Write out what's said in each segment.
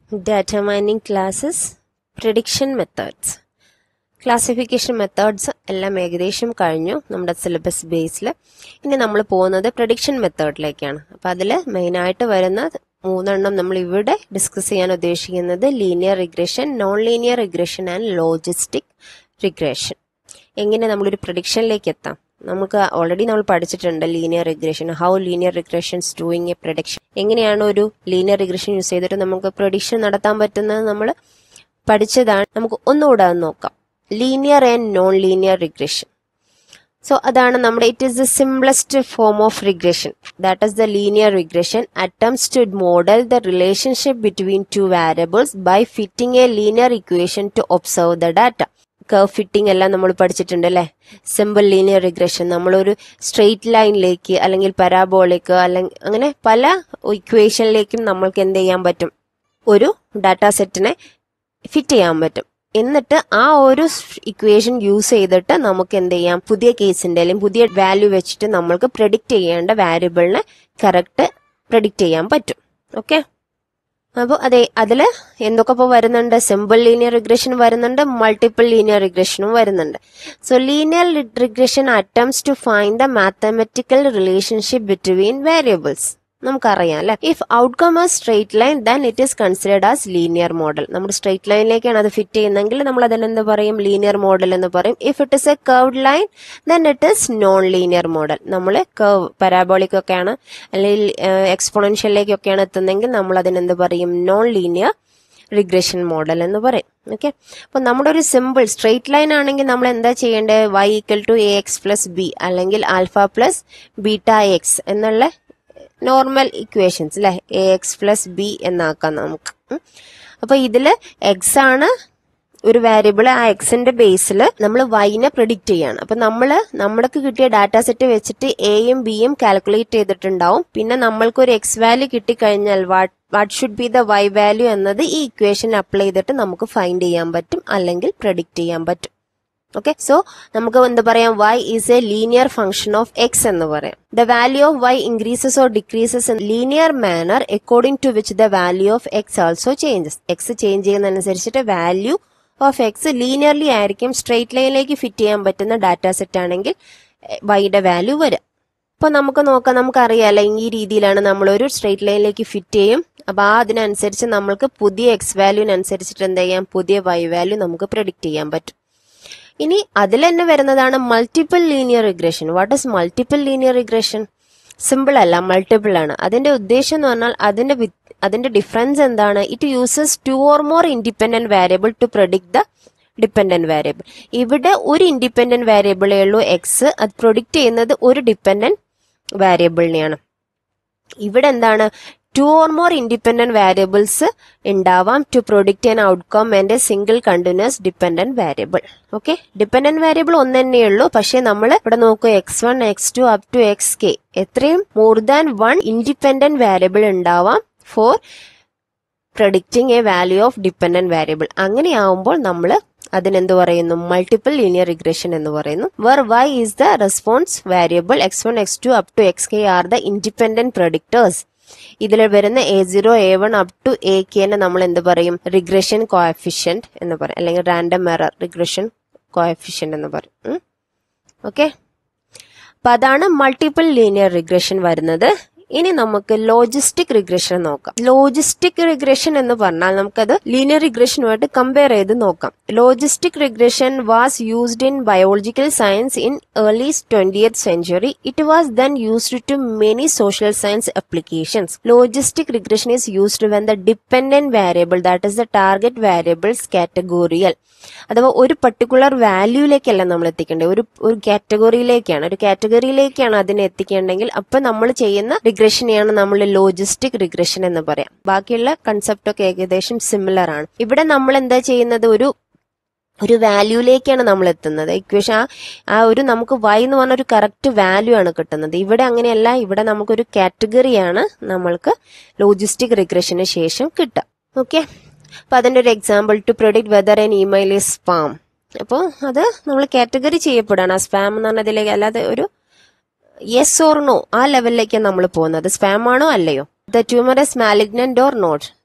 data mining classes, prediction methods. Classification methods എല്ലാം ഏകദേശം കഴിഞ്ഞു നമ്മുടെ സിലബസ് ബേസിൽ ഇനി നമ്മൾ പോകുന്നത് പ്രഡിക്ഷൻ മെത്തേഡിലേക്കാണ് അപ്പം അതിൽ മെയിനായിട്ട് വരുന്ന മൂന്നെണ്ണം നമ്മൾ ഇവിടെ ഡിസ്കസ് ചെയ്യാൻ ഉദ്ദേശിക്കുന്നത് linear regression non linear regression and logistic regression എങ്ങനെ നമ്മളൊരു പ്രഡിക്ഷനിലേക്ക് എത്താം നമുക്ക് ഓൾറെഡി നമ്മൾ പഠിച്ചിട്ടുണ്ട് linear regression how linear regressions doing a prediction എങ്ങനെയാണ് ഒരു ലീനിയർ റിഗ്രഷൻ യൂസ് ചെയ്തിട്ട് നമുക്ക് പ്രഡിക്ഷൻ നടത്താൻ പറ്റുന്നത് നമ്മൾ പഠിച്ചതാണ് നമുക്ക് ഒന്നുകൂടെ അത് നോക്കാം linear and non linear regression so അതാണ് നമ്മുടെ it is the simplest form of regression that is the linear regression attempts to model the relationship between two variables by fitting a linear equation to observe the data curve fitting എല്ലാം നമ്മൾ പഠിച്ചിട്ടുണ്ട് അല്ലേ simple linear regression നമ്മളൊരു straight ലൈനിലേക്ക് അല്ലെങ്കിൽ പരാബോളിക്ക് അല്ലെങ്കിൽ അങ്ങനെ പല ഇക്വേഷനിലേക്കും നമ്മൾക്ക് എന്ത് ചെയ്യാൻ പറ്റും ഒരു ഡാറ്റ സെറ്റിനെ ഫിറ്റ് ചെയ്യാൻ പറ്റും എന്നിട്ട് ആ ഒരു ഇക്വേഷൻ യൂസ് ചെയ്തിട്ട് നമുക്ക് എന്ത് ചെയ്യാം പുതിയ കേസിന്റെ അല്ലെങ്കിൽ പുതിയ വാല്യൂ വെച്ചിട്ട് നമ്മൾക്ക് പ്രെഡിക്റ്റ് ചെയ്യേണ്ട വാരിയബിളിനെ കറക്റ്റ് പ്രെഡിക്റ്റ് ചെയ്യാൻ പറ്റും ഓക്കെ അപ്പോൾ അതെ അതിൽ എന്തൊക്കെ ഇപ്പോൾ വരുന്നുണ്ട് സിമ്പിൾ ലീനിയർ റിഗ്രഷൻ വരുന്നുണ്ട് മൾട്ടിപ്പിൾ ലീനിയർ റിഗ്രഷനും വരുന്നുണ്ട് so linear regression attempts to find the mathematical relationship between variables നമുക്കറിയാം അല്ലെ if outcome a straight line then it is considered as linear model നമ്മുടെ സ്ട്രെയിറ്റ് ലൈനിലേക്കാണ് അത് ഫിറ്റ് ചെയ്യുന്നതെങ്കിൽ നമ്മൾ അതിനെന്ത് പറയും ലീനിയർ മോഡൽ എന്ന് പറയും if it is a curved line then it is non linear model നമ്മൾ കർവ് പരാബോളിക് ഒക്കെയാണ് അല്ലെങ്കിൽ എക്സ്പോണൻഷ്യലിലേക്കൊക്കെയാണ് എത്തുന്നതെങ്കിൽ നമ്മൾ അതിനെന്ത് പറയും നോൺ ലീനിയർ റിഗ്രഷൻ മോഡൽ എന്ന് പറയും ഓക്കെ അപ്പോൾ നമ്മുടെ ഒരു സിമ്പിൾ സ്ട്രെയിറ്റ് ലൈൻ ആണെങ്കിൽ നമ്മൾ എന്താ ചെയ്യേണ്ടത് Y equal to A X plus B അല്ലെങ്കിൽ ആൽഫ പ്ലസ് ബീറ്റ എക്സ് എന്നുള്ള നോർമൽ ഇക്വേഷൻസ് അല്ലെ എ എക്സ് പ്ലസ് ബി എന്നാക്കാം നമുക്ക് ഉം. അപ്പൊ ഇതില് എക്സ് ആണ് ഒരു വാരിയബിൾ ആ എക്സിന്റെ ബേസിൽ നമ്മൾ വൈനെ പ്രിഡിക്റ്റ് ചെയ്യാണ് അപ്പൊ നമ്മൾ നമ്മൾക്ക് കിട്ടിയ ഡാറ്റ സെറ്റ് വെച്ചിട്ട് എയും ബിയും കാൽക്കുലേറ്റ് ചെയ്തിട്ടുണ്ടാവും പിന്നെ നമ്മൾക്ക് ഒരു എക്സ് വാല്യൂ കിട്ടിക്കഴിഞ്ഞാൽ what what should be the Y value എന്നത് ഈ ഇക്വേഷൻ അപ്ലൈ ചെയ്തിട്ട് നമുക്ക് ഫൈൻഡ് ചെയ്യാൻ പറ്റും അല്ലെങ്കിൽ പ്രെഡിക്റ്റ് ചെയ്യാൻ പറ്റും ഓക്കെ സോ നമുക്ക് എന്ത് പറയാം y is a linear function of X എന്ന് പറയാം the value of y increases or decreases in linear manner according to which the value of X also changes X change ചെയ്യുന്നതനുസരിച്ചിട്ട് value of X linearly ആയിരിക്കും straight ലൈനിലേക്ക് fit ചെയ്യാൻ പറ്റുന്ന data set ആണെങ്കിൽ വൈയുടെ value വരിക അപ്പൊ നമുക്ക് നോക്കാം നമുക്കറിയാലോ ഈ രീതിയിലാണ് നമ്മൾ ഒരു സ്ട്രെയിറ്റ് ലൈനിലേക്ക് ഫിറ്റ് ചെയ്യും അപ്പൊ ആ അതിനനുസരിച്ച് നമ്മൾക്ക് പുതിയ എക്സ് വാല്യൂവിനനുസരിച്ചിട്ട് എന്ത് ചെയ്യാം പുതിയ വൈ വാല്യൂ നമുക്ക് പ്രഡിക്റ്റ് ചെയ്യാൻ പറ്റും ഇനി അതിൽ തന്നെ വരുന്നതാണ് multiple linear regression what is multiple linear regression simple അല്ല മൾട്ടിപ്പിൾ ആണ് അതിന്റെ ഉദ്ദേശം എന്ന് പറഞ്ഞാൽ അതിന്റെ വി- അതിന്റെ ഡിഫറൻസ് എന്താണ് it uses two or more independent variable to predict the dependent variable ഇവിടെ ഒരു ഇൻഡിപെൻഡന്റ് വാരിയബിളേ ഉള്ളൂ എക്സ് അത് പ്രൊഡിക്റ്റ് ചെയ്യുന്നത് ഒരു ഡിപ്പെൻഡന്റ് വാരിയബിളിനെയാണ് ഇവിടെ എന്താണ് two or more independent variables ഉണ്ടാവാം to predict an outcome and a single continuous dependent variable okay dependent variable ഒന്ന് തന്നെയുള്ളൂ പക്ഷേ നമ്മൾ ഇവിടെ നോക്കുക X one X two up to X K എത്രയും more than one independent variable ഉണ്ടാവാം for predicting a value of dependent variable അങ്ങനെയാവുമ്പോൾ നമ്മൾ അതിനെന്ത് പറയുന്നു മൾട്ടിപ്പിൾ ലീനിയർ റിഗ്രഷൻ എന്ന് പറയുന്നു where Y is the response variable X one X two up to X K are the independent predictors ഇതിൽ വരുന്ന A zero A one up to A കെനെ നമ്മൾ എന്ത് പറയും റിഗ്രഷൻ കോഎഫിഷ്യന്റ് എന്ന് പറയും അല്ലെങ്കിൽ റാൻഡം എറർ റിഗ്രഷൻ കോഎഫിഷ്യന്റ് എന്ന് പറയും ഓക്കെ അപ്പൊ അതാണ് മൾട്ടിപ്പിൾ ലീനിയർ റിഗ്രഷൻ വരുന്നത് ഇനി നമുക്ക് ലോജിസ്റ്റിക് റിഗ്രഷൻ നോക്കാം ലോജിസ്റ്റിക് റിഗ്രഷൻ എന്ന് പറഞ്ഞാൽ നമുക്കത് ലീനിയർ റിഗ്രഷനുമായിട്ട് കമ്പയർ ചെയ്ത് നോക്കാം logistic regression was used in biological science in early twentieth century it was then used to many social science applications logistic regression is used when the dependent variable that is the target variables categorical അഥവാ ഒരു particular വാല്യൂയിലേക്കല്ല നമ്മൾ എത്തിക്കേണ്ടത് ഒരു ഒരു കാറ്റഗറിയിലേക്കാണ് ഒരു കാറ്റഗറിയിലേക്കാണ് അതിനെ എത്തിക്കേണ്ടെങ്കിൽ അപ്പൊ നമ്മൾ ചെയ്യുന്ന റിഗ്രഷനെയാണ് നമ്മൾ ലോജിസ്റ്റിക് റിഗ്രഷൻ എന്ന് പറയാം ബാക്കിയുള്ള കൺസെപ്റ്റ് ഒക്കെ ഏകദേശം സിമിലർ ആണ് ഇവിടെ നമ്മൾ എന്താ ചെയ്യുന്നത് ഒരു ഒരു വാല്യൂയിലേക്കാണ് നമ്മൾ എത്തുന്നത് ഇക്വേഷൻ ആ ആ ഒരു നമുക്ക് വൈ എന്ന് പറഞ്ഞ ഒരു കറക്റ്റ് വാല്യൂ ആണ് കിട്ടുന്നത് ഇവിടെ അങ്ങനെയല്ല ഇവിടെ നമുക്കൊരു കാറ്റഗറിയാണ് നമ്മൾക്ക് ലോജിസ്റ്റിക് റിഗ്രഷന് ശേഷം കിട്ടുക ഓക്കെ അപ്പൊ അതിന്റെ ഒരു example to predict whether an email is spam അപ്പോൾ അത് നമ്മൾ കാറ്റഗറി ചെയ്യപ്പെടുകയാണ് ആ സ്പാം എന്ന് പറഞ്ഞതിലേക്ക് അല്ലാതെ ഒരു യെസ് ഓർ നോ ആ ലെവലിലേക്കാണ് നമ്മൾ പോകുന്നത് സ്പാം ആണോ അല്ലയോ the tumour is malignant or not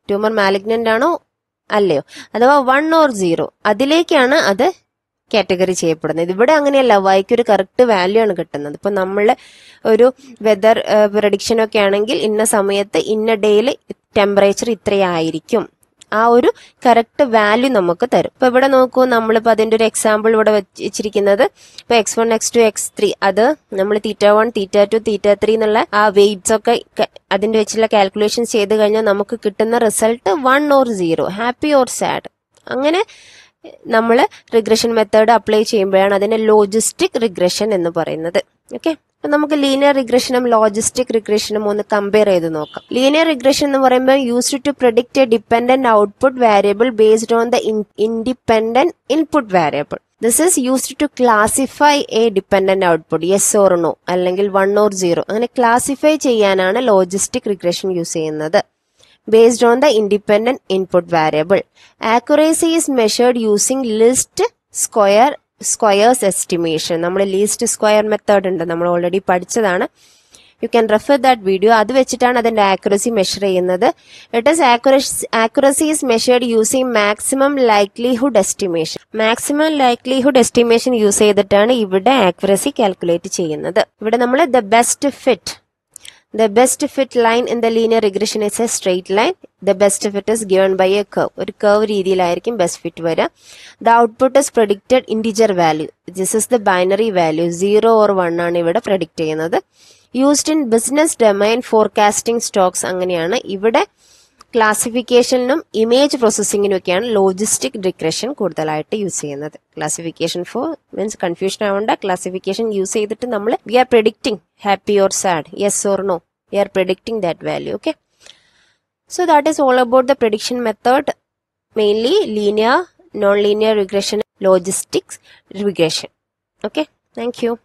tumour malignant ആണോ അല്ലയോ അഥവാ വൺ ഓർ സീറോ അതിലേക്കാണ് അത് കാറ്റഗറി ചെയ്യപ്പെടുന്നത് ഇവിടെ അങ്ങനെയല്ല വൈക്ക് ഒരു കറക്റ്റ് വാല്യൂ ആണ് കിട്ടുന്നത് ഇപ്പൊ നമ്മൾ ഒരു വെതർ പ്രഡിക്ഷൻ ഒക്കെ ആണെങ്കിൽ ഇന്ന സമയത്ത് ഇന്ന ഡേയിൽ ടെമ്പറേച്ചർ ഇത്രയായിരിക്കും ആ ഒരു കറക്റ്റ് വാല്യൂ നമുക്ക് തരും ഇപ്പൊ ഇവിടെ നോക്കൂ നമ്മളിപ്പോ അതിന്റെ ഒരു എക്സാമ്പിൾ ഇവിടെ വെച്ചിരിക്കുന്നത് ഇപ്പൊ X one X two X three അത് നമ്മൾ theta one theta two theta three എന്നുള്ള ആ വെയിറ്റ്സ് ഒക്കെ ക- അതിന്റെ വെച്ചുള്ള കാൽക്കുലേഷൻ ചെയ്ത് കഴിഞ്ഞാൽ നമുക്ക് കിട്ടുന്ന result one or zero happy or sad അങ്ങനെ നമ്മൾ റിഗ്രഷൻ മെത്തേഡ് അപ്ലൈ ചെയ്യുമ്പോഴാണ് അതിനെ ലോജിസ്റ്റിക് റിഗ്രഷൻ എന്ന് പറയുന്നത് ഓക്കെ അപ്പൊ നമുക്ക് ലീനിയർ റിഗ്രഷനും ലോജിസ്റ്റിക് റിഗ്രഷനും ഒന്ന് കമ്പയർ ചെയ്ത് നോക്കാം ലീനിയർ റിഗ്രഷൻ എന്ന് പറയുമ്പോൾ used to predict a dependent output variable based on the independent input variable this is used to classify a dependent output yes or no അല്ലെങ്കിൽ വൺ ഓർ സീറോ അങ്ങനെ classify ചെയ്യാനാണ് logistic regression use ചെയ്യുന്നത് based on the independent input variable. Accuracy is measured using least square squares estimation. നമ്മൾ least square method ഉണ്ട് നമ്മൾ already പഠിച്ചതാണ് you can refer that video അത് വെച്ചിട്ടാണ് അതിന്റെ ആക്യുറസി മെഷർ ചെയ്യുന്നത് it is accuracy is measured using maximum likelihood estimation maximum likelihood estimation use ചെയ്തിട്ടാണ് ഇവിടെ ആക്യുറസി കാൽക്കുലേറ്റ് ചെയ്യുന്നത് ഇവിടെ നമ്മൾ the best fit The best fit line in the linear regression is a straight line. The best fit is given by a curve. ഒരു curve രീതിയിലായിരിക്കും best fit വരിക the output is predicted integer value this is the binary value zero or one ആണ് ഇവിടെ predict ചെയ്യുന്നത് used in business domain forecasting stocks അങ്ങനെയാണ് ഇവിടെ ക്ലാസിഫിക്കേഷനും image പ്രോസസ്സിങ്ങിനും ഒക്കെയാണ് ലോജിസ്റ്റിക് റിഗ്രഷൻ കൂടുതലായിട്ട് യൂസ് ചെയ്യുന്നത് ക്ലാസിഫിക്കേഷൻ ഫോർ മീൻസ് കൺഫ്യൂഷൻ ആവേണ്ട ക്ലാസിഫിക്കേഷൻ യൂസ് ചെയ്തിട്ട് നമ്മൾ we are predicting happy or sad yes or no we are predicting that value okay so that is all about the prediction method mainly linear non linear regression logistics regression okay thank U